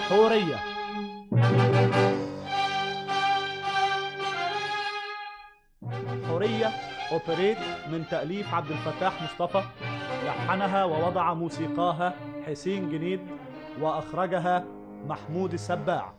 حورية حورية أوبريت من تأليف عبد الفتاح مصطفى لحنها ووضع موسيقاها حسين جنيد وأخرجها محمود السباع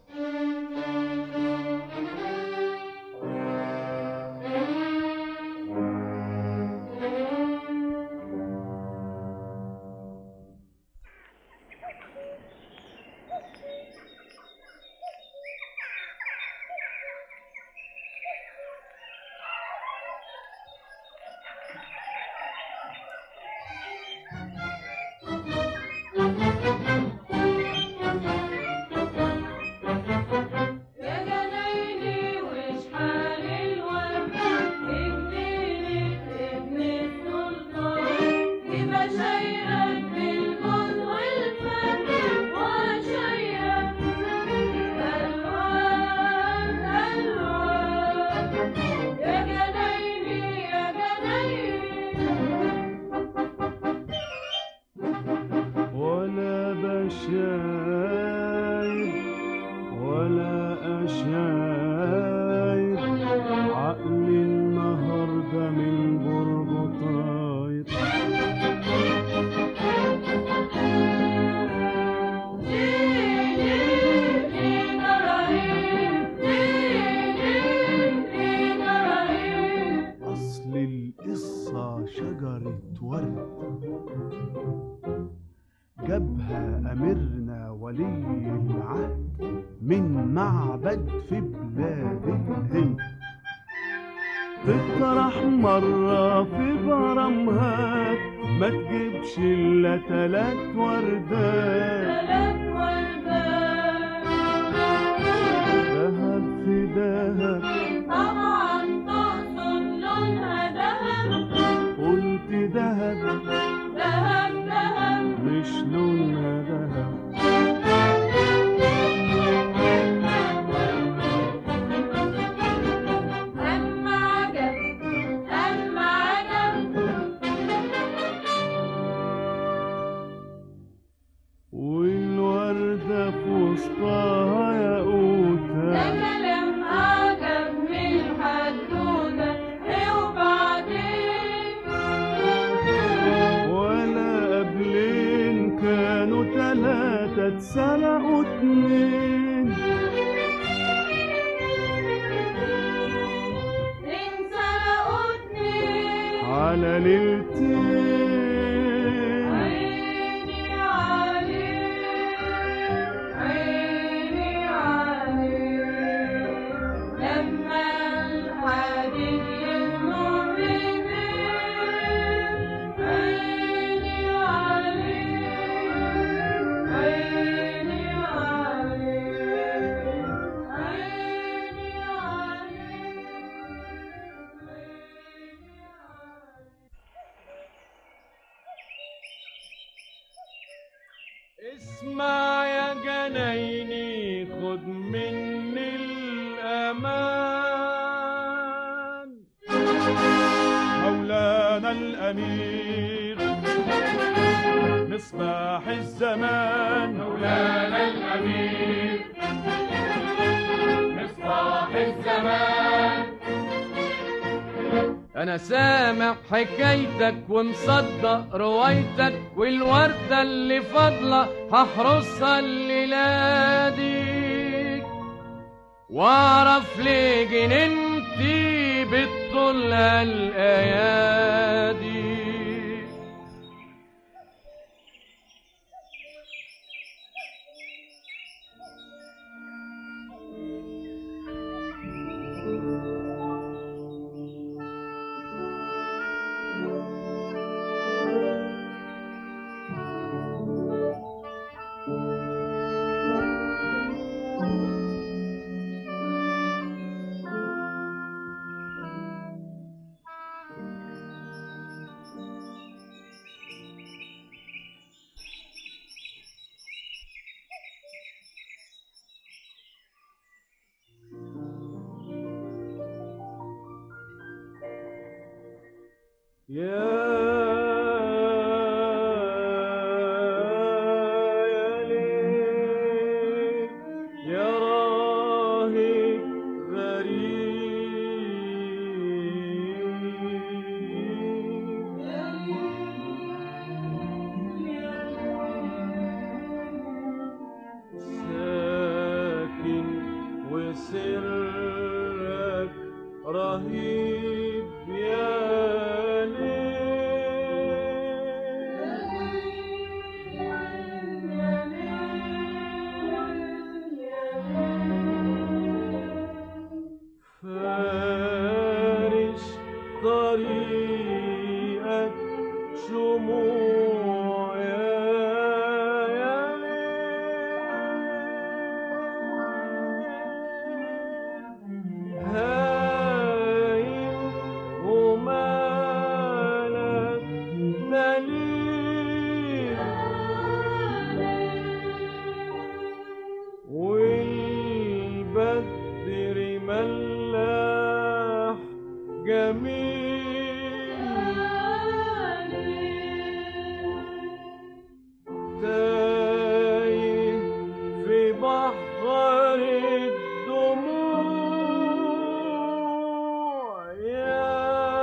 يا جنايني وش حال الورد ابني ابن السلطان دي بشايرك بالجود والفن وشايرك الوان الوان يا جنايني يا جنايني ولا بشاير ولا أشاير عقلي النهاردة من برج طاير أصل القصة شجرة ورد جابها أميرنا ولي العهد من معبد في بلاد الهند تطرح مرة في برمها ما تجيبش إلا تلات وردات ثلاث وردات دهب في دهب طبعا تقصد لونها دهب قلت دهب دهب دهب مش لونها دهب أما عجب أما عجب والوردة في وسطها ده ياقوتة كلام عجب من الحدودة إيه وبعدين ولا قبلين كانوا تلاتة اتسرقوا اتنين انسرقوا اتنين على ليلتين عيني عليك عيني عليك لما الحديد يغمر بيك عيني عليك عيني عليك عيني عليك اسمع يا جنايني خد مني الأمان مولانا الأمير مصباح الزمان مولانا الأمير مصباح الزمان انا سامع حكايتك ومصدق روايتك والوردة اللي فاضلة هحرسها الليلة دي واعرف ليه جننتي بتطل الايادي يا يا ليل رهيب يا فارش طريقك شموع يا يا ليل هايم ومالك دليل والبدر ملاح جميل تايه في بحر الدموع يا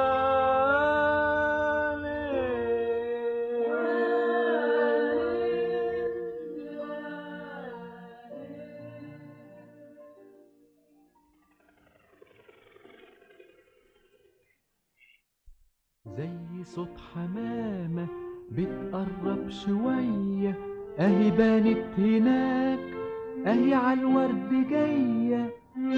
زي صوت حمامة بتقرب شوية اهي بانت هناك اهي عالورد جاية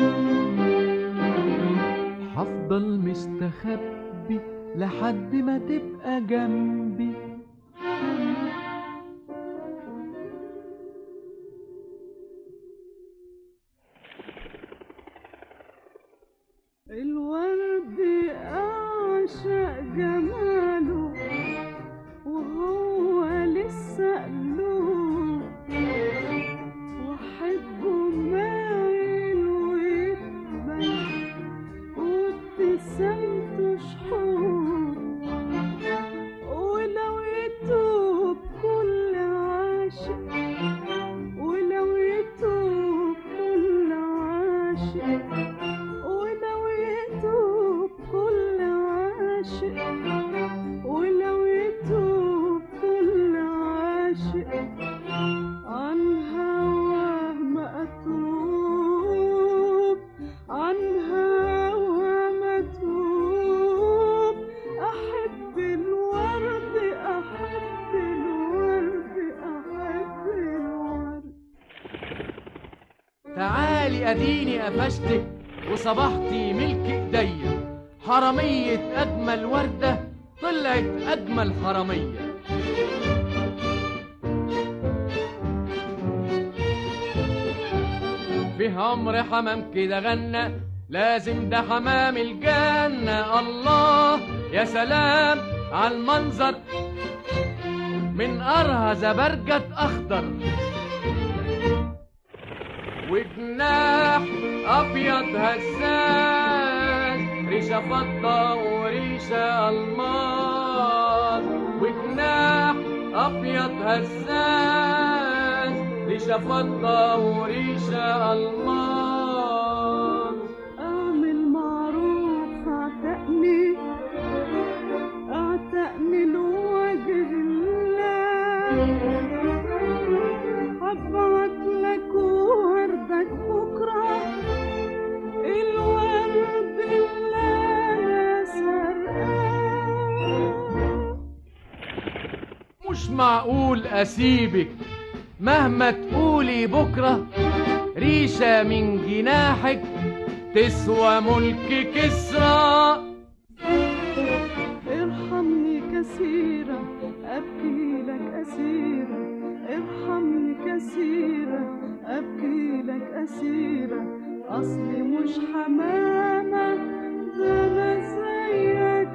هفضل مستخبي لحد ما تبقى جنبي الورد أعشق جماله وهو لسه قلوب وأحبه مايل ويقبل وابتسامته شحوب ولو يتوب كل عاشق ولو يتوب كل عاشق ولو يتوب كل عاشق ولو يتوب كل عاشق عن هواه ما أتوب عن هواه ما أتوب أحب الورد أحب الورد أحب الورد تعالي اديني قفشتك وصبحتي ملك ايديا حرامية اجمل وردة طلعت اجمل حرامية فيه عمر حمام كده غنى لازم ده حمام الجنة الله يا سلام على المنظر من قرها زبرجد اخضر وجناح ابيض هزاز ريشه فضه وريشه الماس وجناح ابيض هزاز ريشه فضه وريشه الماس اعمل معروف اعتقني اعتقني لوجه الله هبعت لك وردك بكره الورد اللي انا سرقاه مش معقول اسيبك مهما تقولي بكره ريشه من جناحك تسوى ملك كسرى ارحمني كثيرا أبكي لك أسيرا ارحمني كثيرا أبكي لك أسيرا أصلي مش حمامة ده أنا زيك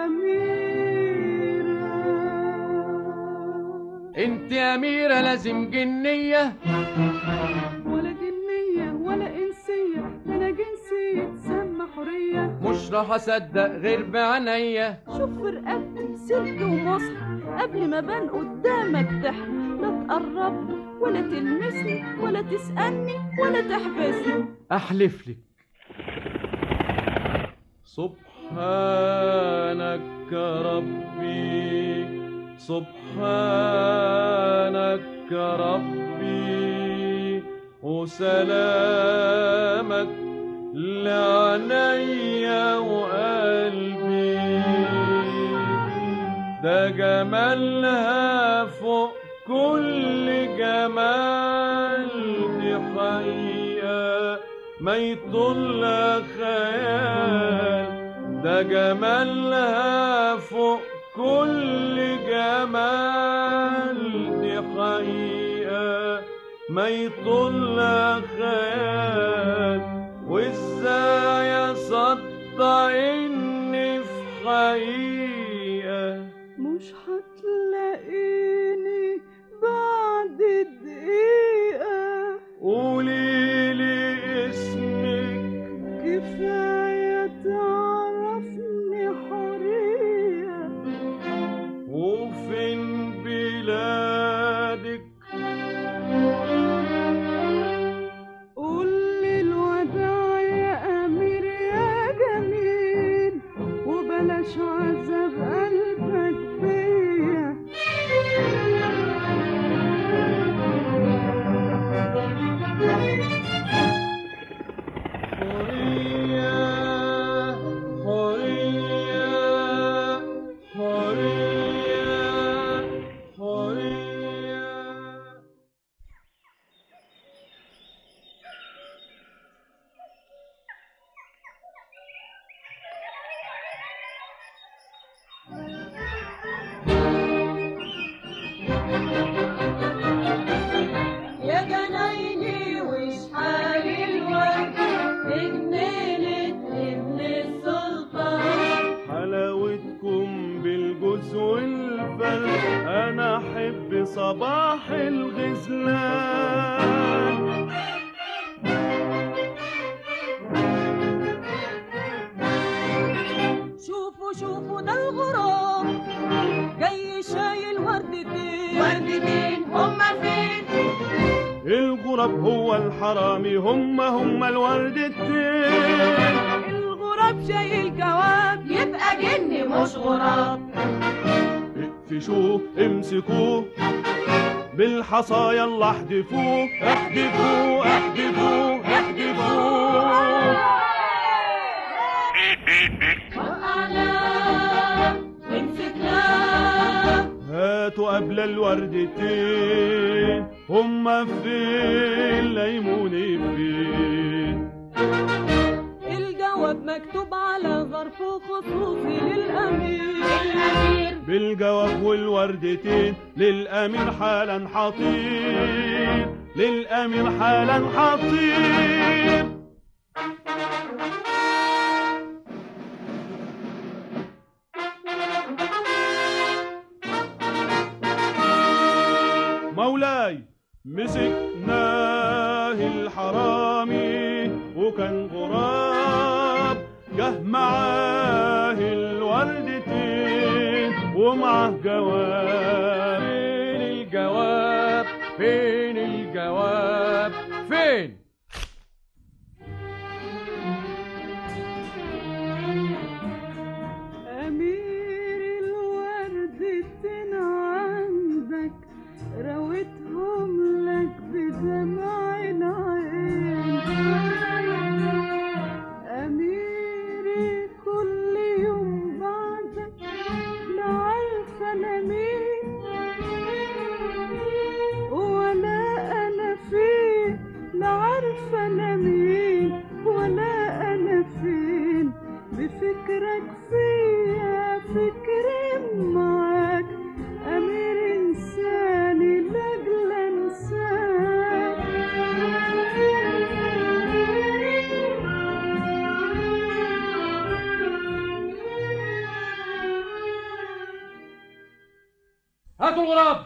أميرة انت يا اميره لازم جنيه ولا جنية ولا إنسية ده أنا جنسي تسمى حرية مش راح اصدق غير بعينيا شوف في رقبتي سلك ومصر قبل ما بان قدامك تحمي لا تقرب ولا تلمسني ولا تسألني ولا تحبسني احلف لك سبحانك ربي سبحانك ربي وسلامك لعينيا وقلبي ده جمالها فوق كل جمال دي حقيقة ما يطل خيال ده جمالها فوق كل جمال دي حقيقة ما يطل خيال وازاي اصدق اني في حقيقة مش هتلاقيني بعد دقيقة قولي لي اسمك كفاية تعرفني حرية وفين بلادك قولي الوداع يا أمير يا جميل وبلاش عذاب قلبك بيا حرية حرية حرية حرية يا جنايني وشحال الورد في جنينة ابن السلطان حلاوتكم بالجوز والفل انا احب صباح الغزلان شوفوا شوفوا ده الغراب جاي شايل وردتين وردتين هما فين الغراب هو الحرامي هم هم الوردتين الغراب شايل جواب يبقى جن مش غراب اقفشوه امسكوه بالحصى يلا احدفوه احدفوه احدفوه احدفوه وقعنا مسكناه هاتوا قبل الوردتين هما فين ليموني فين الجواب مكتوب على ظرف خصوصي للأمير الأمير بالجواب والوردتين للأمير حالا حطير للأمير حالا حطير مولاي مسكناه الحرامي وكان غراب جه معاه الوردتين ومعاه جواب فين الجواب فين الجواب فين أمير الوردتين عندك رويتهم لك بدمع العين أميري كل يوم بعدك لا عارفة أنا مين ولا أنا فين لا عارفة أنا مين ولا أنا فين بفكرك فيا فكري معاك أمير إنساني لأجل أنساك هاتوا الغراب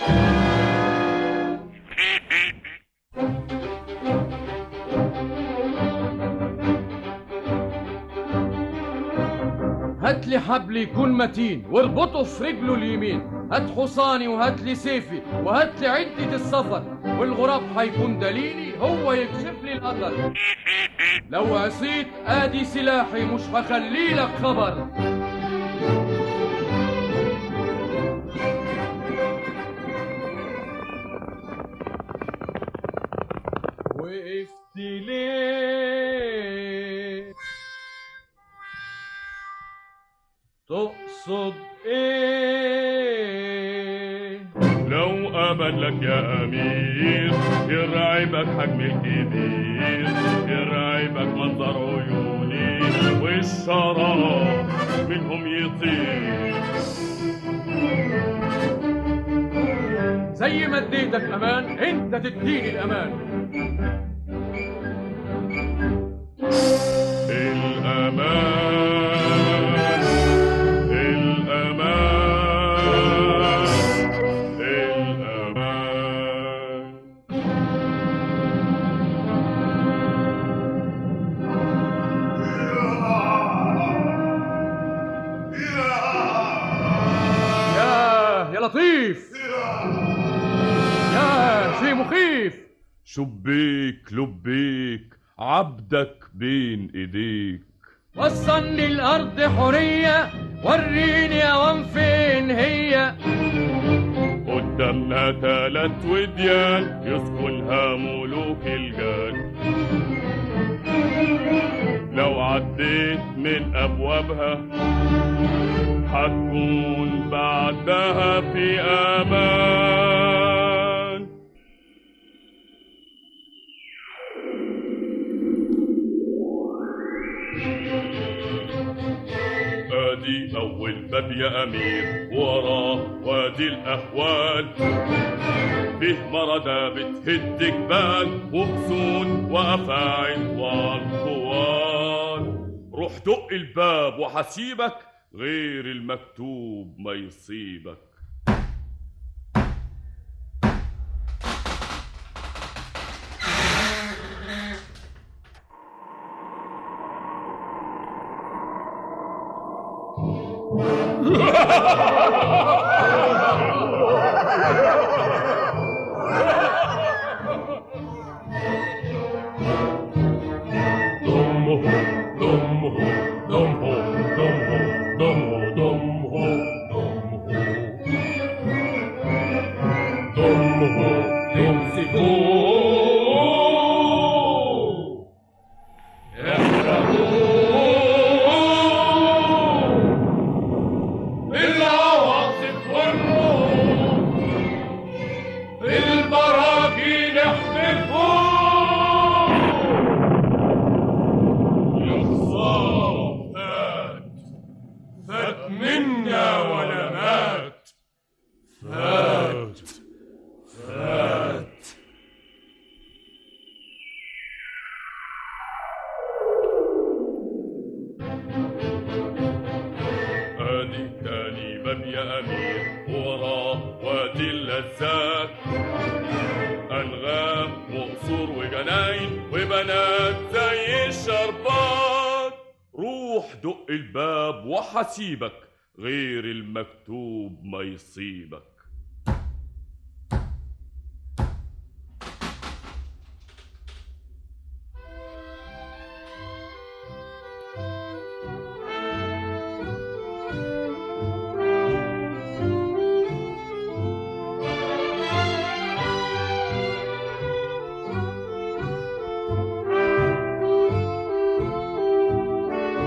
هات لي حبل يكون متين واربطه في رجله اليمين هات حصاني وهات لي سيفي وهات لي عدة السفر والغراب هيكون دليلي هو يكشف لي الأثر لو عصيت ادي سلاحي مش هخلي لك خبر وقفت ليه تقصد ايه لو أبد لك يا أمير يرعبك حجم الكبير يرعبك منظر عيوني والشراب منهم يطير زي ما اديتك امان انت تديني الامان الأمان الأمان الأمان يا يا لطيف يا شيء مخيف شبيك لبيك عبدك بين ايديك وصلني الارض حريه وريني اوام فين هي قدامنا تلات وديان يسكنها ملوك الجان لو عديت من ابوابها هتكون بعدها في امان ادي اول باب يا امير وراه وادي الاهوال فيه مردة بتهد جبال وغصون وافاعي طوال طوال روح دق الباب وحسيبك غير المكتوب ما يصيبك دمه دمه دمه دمه دمه دمه دمه دمه يمسكوه يحرقوه بالعواصف والروح بالبراكين احذفوه يخسر فات فات منا ولا مات فات فات ادي تاني باب يا امير وراه وادي اللذات انغام وقصور وجناين وبنات زي الشربات روح دق الباب وحسيبك غير المكتوب ما يصيبك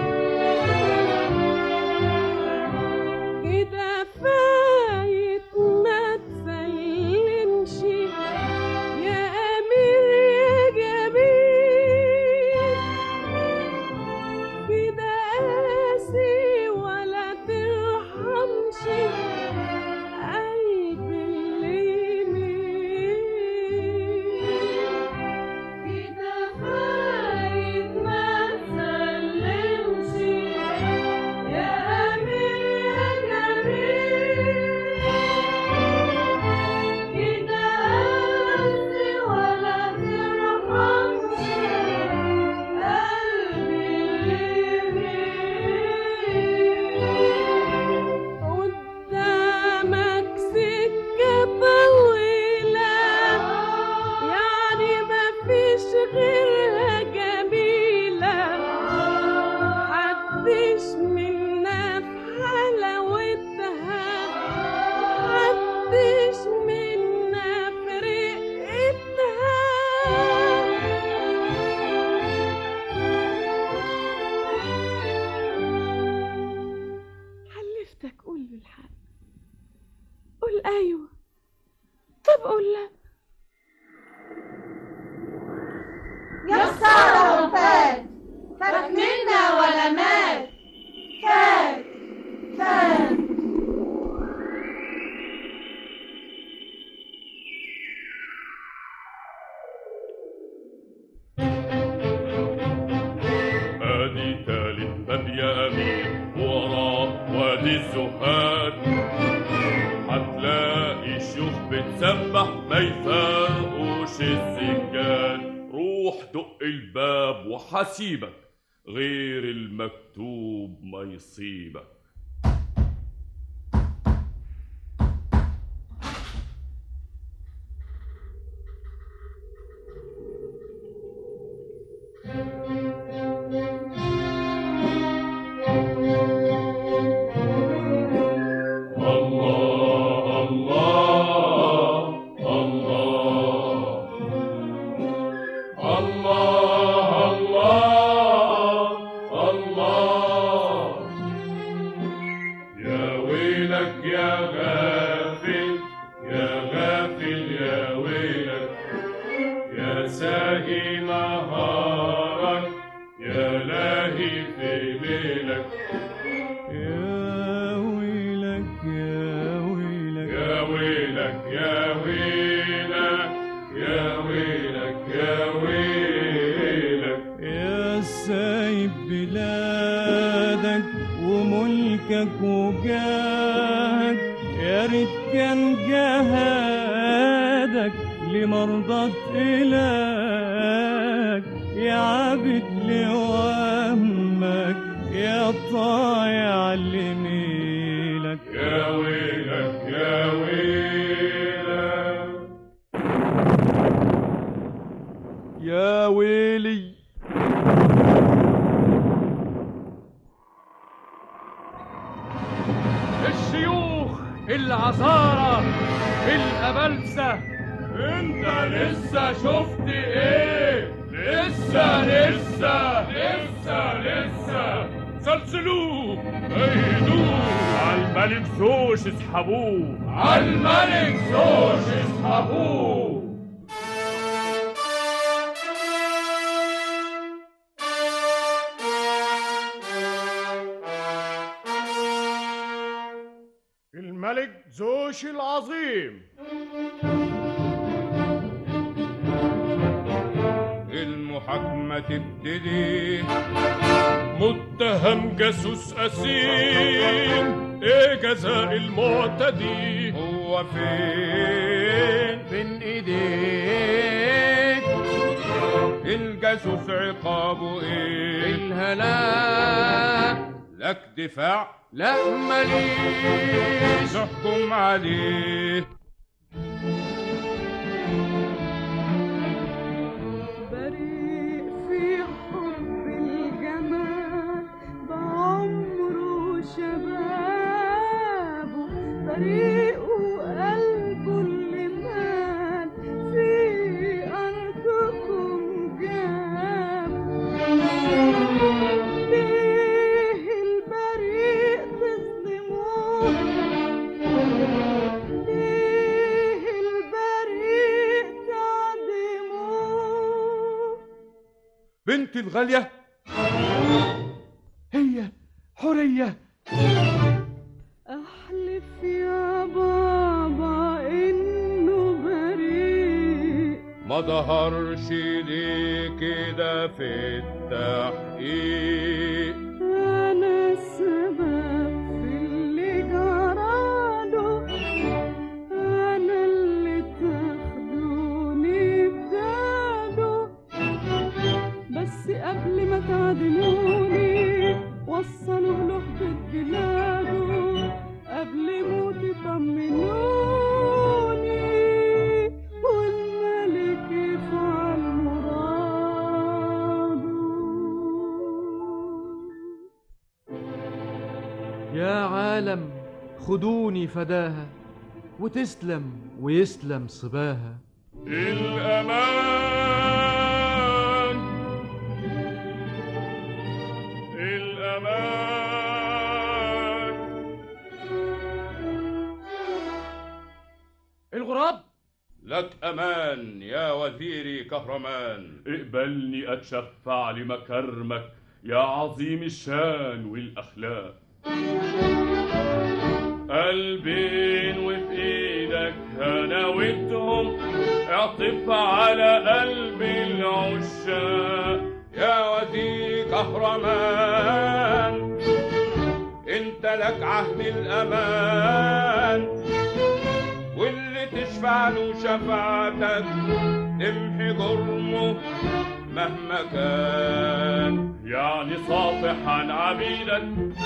كده فايت الزهاد هتلاقي شيوخ بتسبح ما يفرقوش السجاد روح دق الباب وحسيبك غير المكتوب ما يصيبك الله الله الله الله الله الله يا ويلك يا غافل يا غافل يا ويلك يا ساهي نهارك يا لاهي في ليلك يا ويلك يا ويلك يا ويلك يا ويلك يا ويلك يا ويلك يا سايب بلادك وملكك وجاهك يا ريت كان جهادك لمرضى إلهك يا عابد لوهمك يا طايع لميلك يا ويلك يا ويلك يا ويلي الشيوخ العصارة الأبلسة انت لسه شفت ايه لسه لسه لسه لسه سلسلوه ايدوه على الملك زوش اسحبوه على الملك زوش اسحبوه الملك زوش العظيم المحاكمة تبتدي متهم جاسوس أسيم ايه جزاء المعتدي هو فين بين ايديك الجاسوس عقابه ايه الهلاك لك دفاع لا ماليش نحكم عليه بريء في حب الجمال بعمره شبابه بريء وقلبه اللي مال في أرضكم جابه ليه البريء تظلموه ليه البريء تعدموه بنتي الغالية هي حرية أحلف يا بابا إنه بريء ما ظهرش ليه كده في التحقيق أنا السبب في اللي جراله أنا اللي تاخدوني بداله بس قبل ما تعدموني وصلوا لوحدة بلاده قبل موتي طمنوني والملك يفعل مراده يا عالم خدوني فداها وتسلم ويسلم صباها الأمان الأمان الغراب لك أمان يا وزيري كهرمان اقبلني أتشفع لمكرمك يا عظيم الشان والأخلاق قلبين وفي ايدك هناوتهم اعطف على قلب العشاق يا وزير كهرمان انت لك عهد الأمان واللي تشفع له شفاعتك تمحي جرمه مهما كان يعني صافح عن عبيدك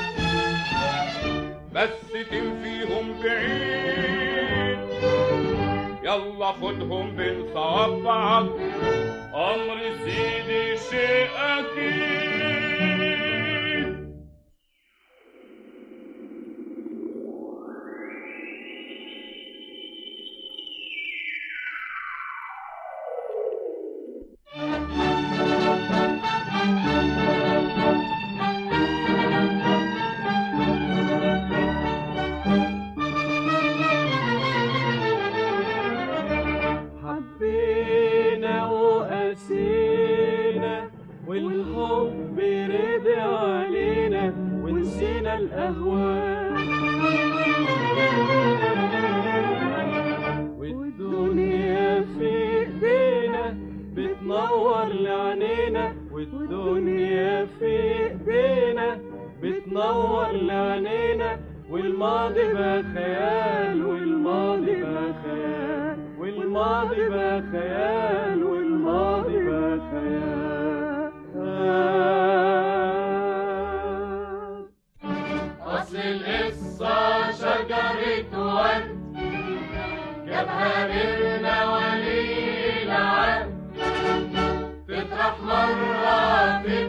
بس تنفيهم بعيد يلا خدهم بين صوابعك أمر سيدي شيء أكيد حبينا وقاسينا والحب رد علينا ونسينا الأهوال والدنيا في ايدينا بتنور لعنينا والدنيا في ايدينا بتنور لعنينا والماضي بقى خيال والماضي بقى خيال والماضي بقى خيال والماضي بقى خيال أصل القصة شجرة ورد جابها غيرنا ولي العهد تطرح مرة في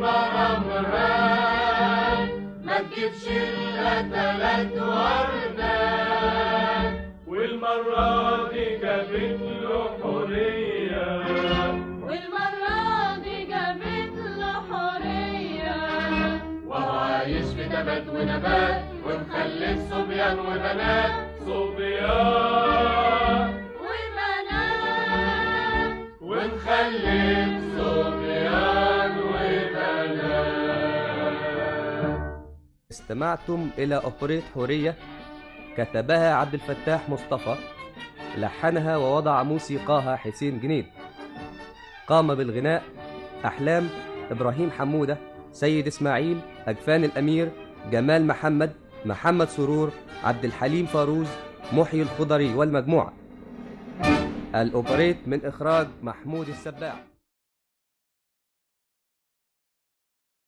برمران ما تجيبش إلا تلات وردات والمرة دي جابت له حرية والمرة دي جابت له حرية وهو عايش في نبات ونبات ومخلف صبيان وبنات صبيان وبنات ونخلف صبيان وبنات استمعتم إلى أوبريت حورية كتبها عبد الفتاح مصطفى لحنها ووضع موسيقاها حسين جنيد قام بالغناء أحلام إبراهيم حمودة سيد إسماعيل أجفان الأمير جمال محمد محمد سرور عبد الحليم فاروز محيي الخضري والمجموعة الأوبريت من إخراج محمود السباع